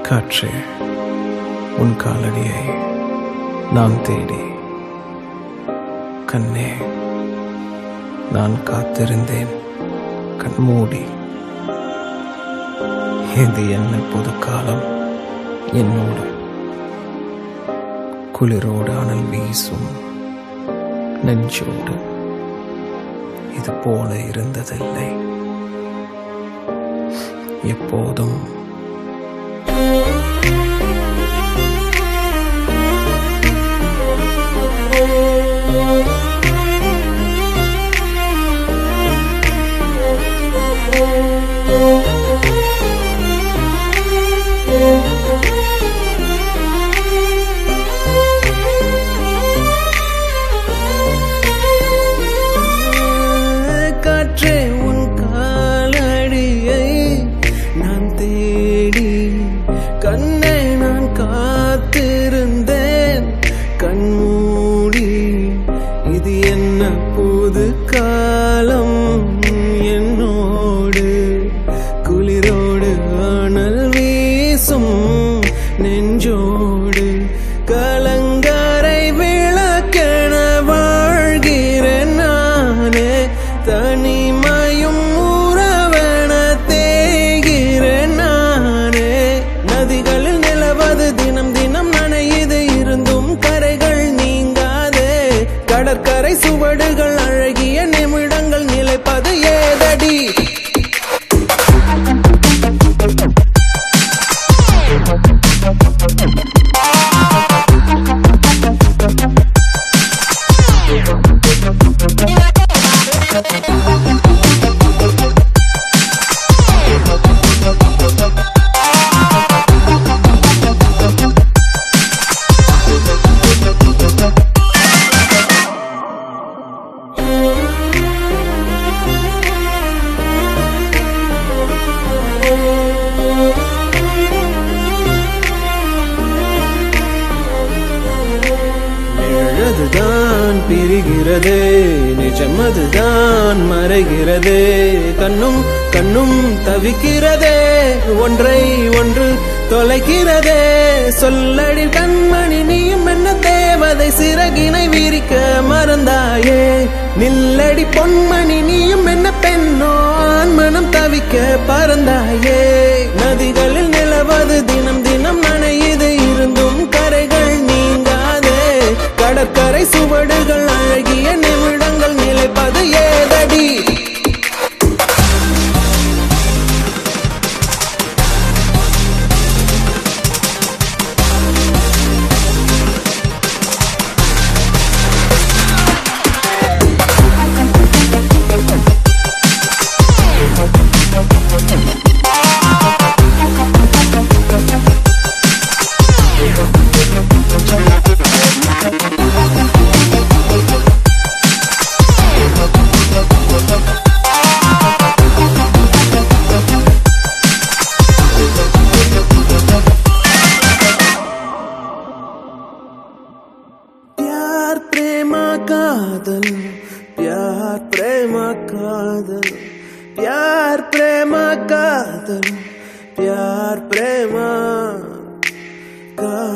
காற்றே உன் காலடியை நான் தேடி கண்ணே நான் காத்திருந்தேன் கண்மூடி இது என்ன புது காலம் என்னோடு குளிரோடு அனல் வீசும் நெஞ்சோடு இது போல இருந்ததில்லை எப்போதும் காற்றே உன் காலடியை நான் தேடி கண்ணை நான் காத்திருந்தேன் கண்மூடி இது என்ன புது காலம் என்னோடு குளிரோடு அனல் வீசும் நெஞ்சோடு கலங்கரை விளக்கென வாழ்கிறேன் நானே தனிமையும் உறவென தேய்கிறேன் நானே நதிகளில் நிலவது தினம் தினம் நனையுது இருந்தும் கரைகள் நீங்காதே கடற்கரை சுவடுகள் அழகிய நிமிடங்கள் நிலைப்பது ஏதடி நிழதுதான் பிரிகிறதே நிஜம் அதுதான் மறைகிறதே கண்ணும் கண்ணும் தவிக்கிறதே ஒன்றை ஒன்று தொலைக்கிறதே சொல்லடி கண்மணி நீயும் என்ன தேவதை சிறகினை விரிக்க மறந்தாயே நில்லடி பொன்மணி நீயும் என்ன பெண்ணோ ஆண் மனம் தவிக்க பறந்தாயே நதிகளில் நிலவது தினம் தினம் நனையுது இருந்தும் கரைகள் நீங்காதே கடற்கரை சுவடுகள் அழகிய நிமிடங்கள் நிலைப்பது ஏதடி प्यार प्रेम कादल प्यार प्रेम कादल प्यार प्रेम कादल प्यार प्रेम कादल